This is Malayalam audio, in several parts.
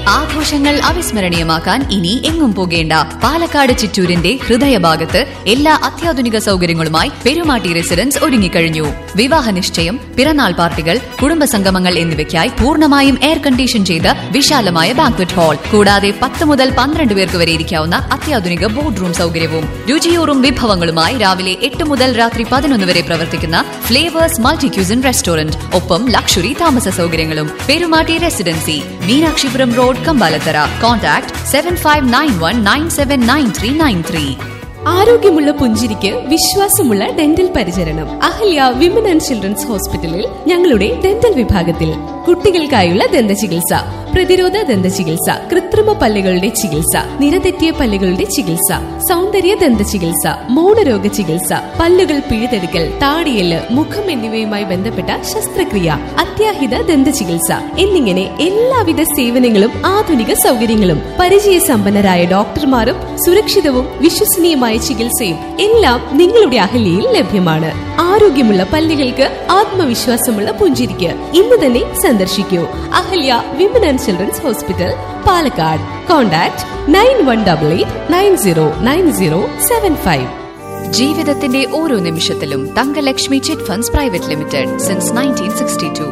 ആഘോഷങ്ങൾ അവിസ്മരണീയമാക്കാൻ ഇനി എങ്ങും പോകേണ്ട പാലക്കാട് ചിറ്റൂരിന്റെ ഹൃദയഭാഗത്ത് എല്ലാ അത്യാധുനിക സൗകര്യങ്ങളുമായി പെരുമാട്ടി റെസിഡൻസ് ഒരുങ്ങിക്കഴിഞ്ഞു വിവാഹ നിശ്ചയം പിറന്നാൾ പാർട്ടികൾ കുടുംബസംഗമങ്ങൾ എന്നിവയ്ക്കായി പൂർണ്ണമായും എയർ കണ്ടീഷൻ ചെയ്ത വിശാലമായ ബാങ്ക്വറ്റ് ഹാൾ കൂടാതെ പത്ത് മുതൽ പന്ത്രണ്ട് പേർക്ക് വരെ ഇരിക്കാവുന്ന അത്യാധുനിക ബോർഡ് റൂം സൗകര്യവും രുചിയൂറും വിഭവങ്ങളുമായി രാവിലെ എട്ട് മുതൽ രാത്രി പതിനൊന്ന് വരെ പ്രവർത്തിക്കുന്ന ഫ്ലേവേഴ്സ് മൾട്ടി ക്യൂസിൻ റെസ്റ്റോറന്റ് ഒപ്പം ലക്ഷറി താമസ സൗകര്യങ്ങളും Perumatty residency Meenakshipuram road Kambalathara contact seven five nine one nine seven nine three nine three ആരോഗ്യമുള്ള പുഞ്ചിരിക്ക് വിശ്വാസമുള്ള ഡെന്റൽ പരിചരണം അഹല്യ വിമൻ ആൻഡ് ചിൽഡ്രൻസ് ഹോസ്പിറ്റലിൽ ഞങ്ങളുടെ ഡെന്റൽ വിഭാഗത്തിൽ കുട്ടികൾക്കായുള്ള ദന്ത ചികിത്സ പ്രതിരോധ ദന്ത ചികിത്സ കൃത്രിമ പല്ലുകളുടെ ചികിത്സ നിരതെറ്റിയ പല്ലുകളുടെ ചികിത്സ സൗന്ദര്യ ദന്ത ചികിത്സ മൗനരോഗ ചികിത്സ പല്ലുകൾ പിഴുതെടുക്കൽ താടിയല് മുഖം എന്നിവയുമായി ബന്ധപ്പെട്ട ശസ്ത്രക്രിയ അത്യാഹിത ദന്ത ചികിത്സ എന്നിങ്ങനെ എല്ലാവിധ സേവനങ്ങളും ആധുനിക സൗകര്യങ്ങളും പരിചയസമ്പന്നരായ ഡോക്ടർമാരും സുരക്ഷിതവും വിശ്വസനീയമായ ചികിത്സയും എല്ലാം നിങ്ങളുടെ അഹല്യയിൽ ലഭ്യമാണ് ആരോഗ്യമുള്ള പല്ലുകൾക്ക് ആത്മവിശ്വാസമുള്ള പുഞ്ചിരിക്ക് ഇന്ന് തന്നെ സന്ദർശിക്കൂ Ahalya women and children's hospital Palakkad contact nine one double eight nine zero nine zero seven five ജീവിതത്തിന്റെ ഓരോ നിമിഷത്തിലും Thangalakshmi chit funds private limited since nineteen sixty two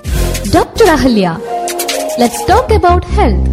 Dr. Ahalya. Let's talk about health.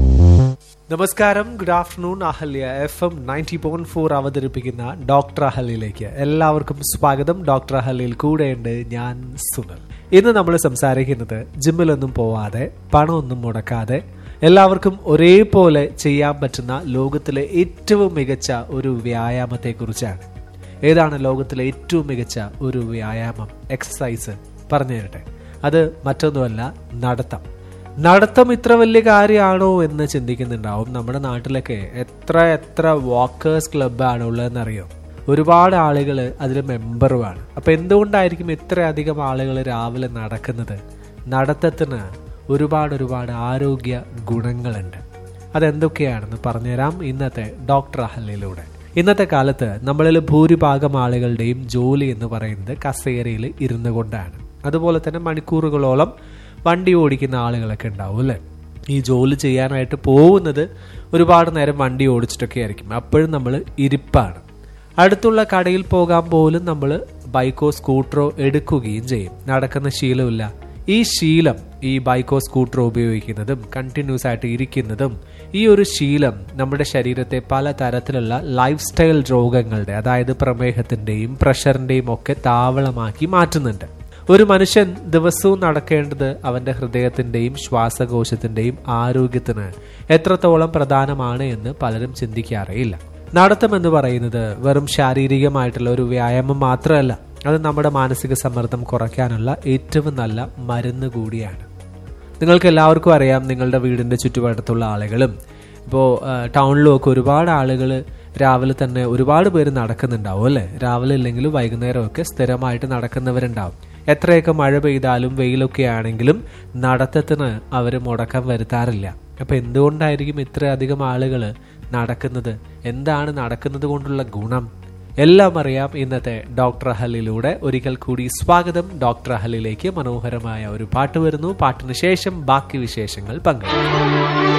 നമസ്കാരം good afternoon Ahalya FM ninety point four ഫോർ അവതരിപ്പിക്കുന്ന ഡോക്ടർ അഹല്യയിലേക്ക് എല്ലാവർക്കും സ്വാഗതം ഡോക്ടർ അഹല്യയിൽ കൂടെയുണ്ട് ഞാൻ സുനൽ ഇന്ന് നമ്മൾ സംസാരിക്കുന്നത് ജിമ്മിലൊന്നും പോവാതെ പണമൊന്നും മുടക്കാതെ എല്ലാവർക്കും ഒരേപോലെ ചെയ്യാൻ പറ്റുന്ന ലോകത്തിലെ ഏറ്റവും മികച്ച ഒരു വ്യായാമത്തെക്കുറിച്ചാണ് ഏതാണ് ലോകത്തിലെ ഏറ്റവും മികച്ച ഒരു വ്യായാമം എക്സസൈസ് പറഞ്ഞു തരട്ടെ അത് മറ്റൊന്നുമല്ല നടത്തം നടത്തം ഇത്ര വലിയ കാര്യമാണോ എന്ന് ചിന്തിക്കുന്നുണ്ടാവും നമ്മുടെ നാട്ടിലൊക്കെ എത്ര എത്ര വാക്കേഴ്സ് ക്ലബ്ബാണ് ഉള്ളതെന്നറിയോ ഒരുപാട് ആളുകൾ അതിൽ മെമ്പറുമാണ് അപ്പൊ എന്തുകൊണ്ടായിരിക്കും ഇത്രയധികം ആളുകൾ രാവിലെ നടക്കുന്നത് നടത്തത്തിന് ഒരുപാട് ഒരുപാട് ആരോഗ്യ ഗുണങ്ങളുണ്ട് അതെന്തൊക്കെയാണെന്ന് പറഞ്ഞുതരാം ഇന്നത്തെ ഡോക്ടർ അഹല്യയിലൂടെ ഇന്നത്തെ കാലത്ത് നമ്മളിൽ ഭൂരിഭാഗം ആളുകളുടെയും ജോലി എന്ന് പറയുന്നത് കസേരയിൽ ഇരുന്നു കൊണ്ടാണ് അതുപോലെ തന്നെ മണിക്കൂറുകളോളം വണ്ടി ഓടിക്കുന്ന ആളുകളൊക്കെ ഉണ്ടാവും അല്ലേ ഈ ജോലി ചെയ്യാനായിട്ട് പോകുന്നത് ഒരുപാട് നേരം വണ്ടി ഓടിച്ചിട്ടൊക്കെ ആയിരിക്കും അപ്പോഴും നമ്മൾ ഇരിപ്പാണ് അടുത്തുള്ള കടയിൽ പോകാൻ പോലും നമ്മൾ ബൈക്കോ സ്കൂട്ടറോ എടുക്കുകയും ചെയ്യും നടക്കുന്ന ശീലമില്ല ഈ ശീലം ഈ ബൈക്കോ സ്കൂട്ടറോ ഉപയോഗിക്കുന്നതും കണ്ടിന്യൂസ് ആയിട്ട് ഇരിക്കുന്നതും ഈ ഒരു ശീലം നമ്മുടെ ശരീരത്തെ പല തരത്തിലുള്ള ലൈഫ് സ്റ്റൈൽ രോഗങ്ങളുടെ അതായത് പ്രമേഹത്തിന്റെയും പ്രഷറിന്റെയും ഒക്കെ താവളമാക്കി മാറ്റുന്നുണ്ട് ഒരു മനുഷ്യൻ ദിവസവും നടക്കേണ്ടത് അവന്റെ ഹൃദയത്തിന്റെയും ശ്വാസകോശത്തിന്റെയും ആരോഗ്യത്തിന് എത്രത്തോളം പ്രധാനമാണ് എന്ന് പലരും ചിന്തിക്കാറേയില്ല നടത്തം എന്ന് പറയുന്നത് വെറും ശാരീരികമായിട്ടുള്ള ഒരു വ്യായാമം മാത്രമല്ല അത് നമ്മുടെ മാനസിക സമ്മർദ്ദം കുറയ്ക്കാനുള്ള ഏറ്റവും നല്ല മരുന്ന് കൂടിയാണ് നിങ്ങൾക്ക് എല്ലാവർക്കും അറിയാം നിങ്ങളുടെ വീടിന്റെ ചുറ്റുവട്ടത്തുള്ള ആളുകളും ഇപ്പോൾ ടൗണിലും ഒക്കെ ഒരുപാട് ആളുകൾ രാവിലെ തന്നെ ഒരുപാട് പേര് നടക്കുന്നുണ്ടാവും അല്ലേ രാവിലെ ഇല്ലെങ്കിൽ വൈകുന്നേരമൊക്കെ സ്ഥിരമായിട്ട് നടക്കുന്നവരുണ്ടാവും എത്രയൊക്കെ മഴ പെയ്താലും വെയിലൊക്കെ ആണെങ്കിലും നടത്തത്തിന് അവർ മുടക്കം വരുത്താറില്ല അപ്പൊ എന്തുകൊണ്ടായിരിക്കും ഇത്രയധികം ആളുകൾ നടക്കുന്നത് എന്താണ് നടക്കുന്നത് കൊണ്ടുള്ള ഗുണം എല്ലാം അറിയാം ഇന്നത്തെ ഡോക്ടർ അഹലിലൂടെ ഒരിക്കൽ കൂടി സ്വാഗതം ഡോക്ടർ അഹലിലേക്ക് മനോഹരമായ ഒരു പാട്ട് വരുന്നു പാട്ടിന് ശേഷം ബാക്കി വിശേഷങ്ങൾ പങ്കെടുക്കും